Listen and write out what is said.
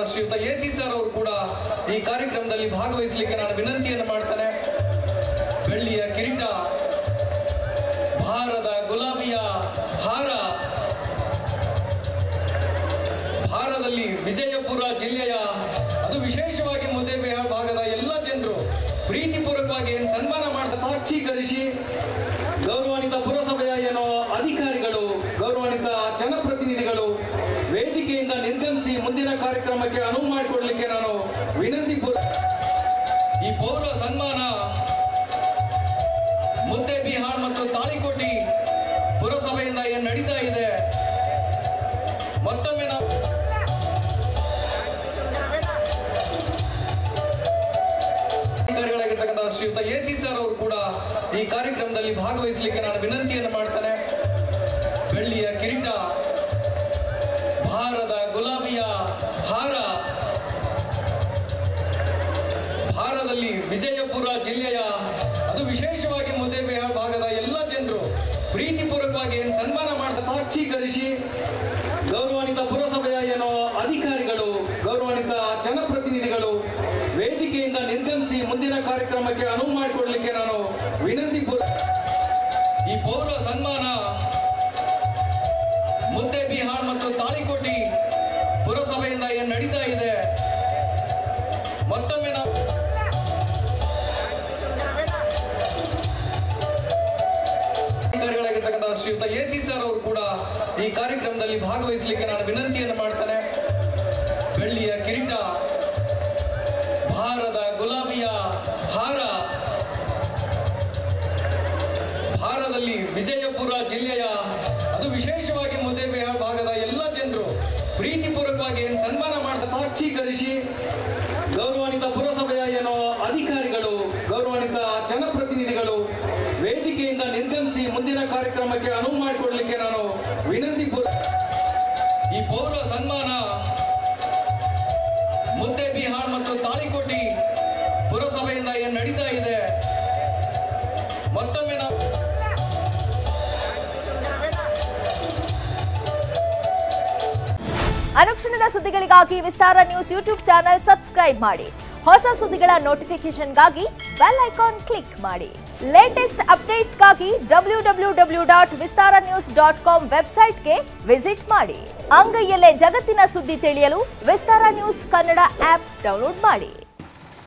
ಶ್ರೀಯುತ A C sir ಅವರು ಕೂಡ ಈ ಕಾರ್ಯಕ್ರಮದಲ್ಲಿ ಭಾಗವಹಿಸಲಿಕ್ಕೆ ನಾನು ವಿನಂತಿಯನ್ನು ಮಾಡ್ತೇನೆ ಬೆಳ್ಳಿಯ ಕಿರೀಟ ಭಾರದ ಗುಲಾಬಿಯ ಹಾರ ಭಾರದಲ್ಲಿ ವಿಜಯಪುರ ಜಿಲ್ಲೆಯ ಅದು ವಿಶೇಷವಾಗಿ ಮುದ್ದೇಬಿಹಾಳ್ ಭಾಗದ ಎಲ್ಲ ಜನರು ಪ್ರೀತಿಪೂರ್ವಕವಾಗಿ ಏನು ಸನ್ಮಾನ ಮಾಡಿದ ಸಾಕ್ಷೀಕರಿಸಿ ಗೌರವಾನ್ವಿತ ಪುರಸಭೆಯ ಏನೋ ಅಧಿಕಾರಿಗಳು ಗೌರವಾನ್ವಿತ ಜನಪ್ರತಿನಿಧಿಗಳು ವೇದಿಕೆಯಿಂದ ನಿರ್ಗಮಿಸಿ ಮುಂದಿನ ಕಾರ್ಯಕ್ರಮಕ್ಕೆ ಅನುವು ಮಾಡಿಕೊಡ್ಲಿಕ್ಕೆ ನಾನು ವಿನಂತಿ ಪೂರ್ವ ಈ ಪೌರ ಸನ್ಮಾನ ಮುದ್ದೇಬಿಹಾಳ್ ಮತ್ತು ತಾಳಿಕೋಟಿ ಪುರಸಭೆಯಿಂದ ಏನು ನಡೀತಾ ಇದೆ ಮತ್ತೊಮ್ಮೆ ನಾವು ಅಧಿಕಾರಿಗಳಾಗಿರ್ತಕ್ಕಂಥ ಶ್ರೀಯುತ ಎ ಸಿ ಸರ್ ಅವರು ಕೂಡ ಈ ಕಾರ್ಯಕ್ರಮದಲ್ಲಿ ಭಾಗವಹಿಸಲಿಕ್ಕೆ ನಾನು ವಿನಂತಿಯನ್ನು ಮಾಡ್ತೇನೆ ಬೆಳ್ಳಿಯ ಕಿರೀಟ ಭಾರದ ಗುಲಾಬಿಯ ಹಾರ ಭಾರದಲ್ಲಿ ವಿಜಯಪುರ ಜಿಲ್ಲೆಯ ಅದು ವಿಶೇಷವಾಗಿ ಮುದ್ದೇಬಿಹಾಳ್ ಭಾಗದ ಎಲ್ಲ ಜನರು ಪ್ರೀತಿಪೂರ್ವಕವಾಗಿ ಏನು ಸನ್ಮಾನ ಮಾಡಿದ ಸಾಕ್ಷೀಕರಿಸಿ ಗೌರವಾನ್ವಿತ ಪುರಸಭೆಯ ಏನೋ ಅಧಿಕಾರಿಗಳು ಗೌರವಾನ್ವಿತ ಜನಪ್ರತಿನಿಧಿಗಳು ವೇದಿಕೆಯಿಂದ ನಿರ್ಗಮಿಸಿ ಮುಂದಿನ ಕಾರ್ಯಕ್ರಮಕ್ಕೆ ಅನುವು ಮಾಡಿಕೊಡ್ಲಿಕ್ಕೆ ನಾನು ವಿನಂತಿ ಪೂರ್ವ ಈ ಪೌರ ಸನ್ಮಾನ ಮುದ್ದೇಬಿಹಾಳ್ ಮತ್ತು ತಾಳಿಕೋಟಿ ಪುರಸಭೆಯಿಂದ ಏನು ನಡೀತಾ ಇದೆ ಮತ್ತೊಮ್ಮೆ ನಾವು ಅಧಿಕಾರಿಗಳಾಗಿರ್ತಕ್ಕಂಥ ಶ್ರೀಯುತ ಎ ಸಿ ಸರ್ ಅವರು ಕೂಡ ಈ ಕಾರ್ಯಕ್ರಮದಲ್ಲಿ ಭಾಗವಹಿಸಲಿಕ್ಕೆ ನಾನು ವಿನಂತಿಯನ್ನು ಮಾಡ್ತೇನೆ ಬೆಳ್ಳಿಯ ಕಿರೀಟ ಭಾರದ ಗುಲಾಬಿಯ ಹಾರ ಭಾರದಲ್ಲಿ ವಿಜಯಪುರ ಜಿಲ್ಲೆಯ ಅದು ವಿಶೇಷವಾಗಿ ಮುದ್ದೇಬಿಹಾಳ್ ಭಾಗದ ಎಲ್ಲ ಜನರು ಪ್ರೀತಿಪೂರ್ವಕವಾಗಿ ಏನು ಸನ್ಮಾನ ಮಾಡಿದ ಸಾಕ್ಷೀಕರಿಸಿ ಗೌರವಾನ್ವಿತ ಪುರಸಭೆಯ ಏನೋ ಅಧಿಕಾರಿಗಳು ಗೌರವಾನ್ವಿತ ಜನಪ್ರತಿನಿಧಿಗಳು ವೇದಿಕೆಯಿಂದ ನಿರ್ಗಮಿಸಿ ಮುಂದಿನ ಕಾರ್ಯಕ್ರಮಕ್ಕೆ ಅನುವು ಮಾಡಿಕೊಡ್ಲಿಕ್ಕೆ ನಾನು ವಿನಂತಿ ಪೂರ್ವ ಈ ಪೌರ ಸನ್ಮಾನ ಮುದ್ದೇಬಿಹಾಳ್ ಮತ್ತು ತಾಳಿಕೋಟಿ ಪುರಸಭೆಯಿಂದ ಏನು ನಡೀತಾ ಇದೆ ಮತ್ತೊಮ್ಮೆ ನಾವು ಅನುಕ್ಷಣದ ಸುದ್ದಿಗಳಿಗಾಗಿ Vistara news YouTube channel subscribe ಮಾಡಿ ಹೊಸ ಸುದ್ದಿಗಳ ನೋಟಿಫಿಕೇಶನ್ಗಾಗಿ ಬೆಲ್ ಐಕಾನ್ ಕ್ಲಿಕ್ ಮಾಡಿ ಲೇಟೆಸ್ಟ್ ಅಪ್ಡೇಟ್ಸ್ಗಾಗಿ W W W dot Vistara news dot com ವೆಬ್ಸೈಟ್ಗೆ ವಿಸಿಟ್ ಮಾಡಿ ಅಂಗೈಯಲ್ಲೇ ಜಗತ್ತಿನ ಸುದ್ದಿ ತಿಳಿಯಲು Vistara news Kannada app download ಮಾಡಿ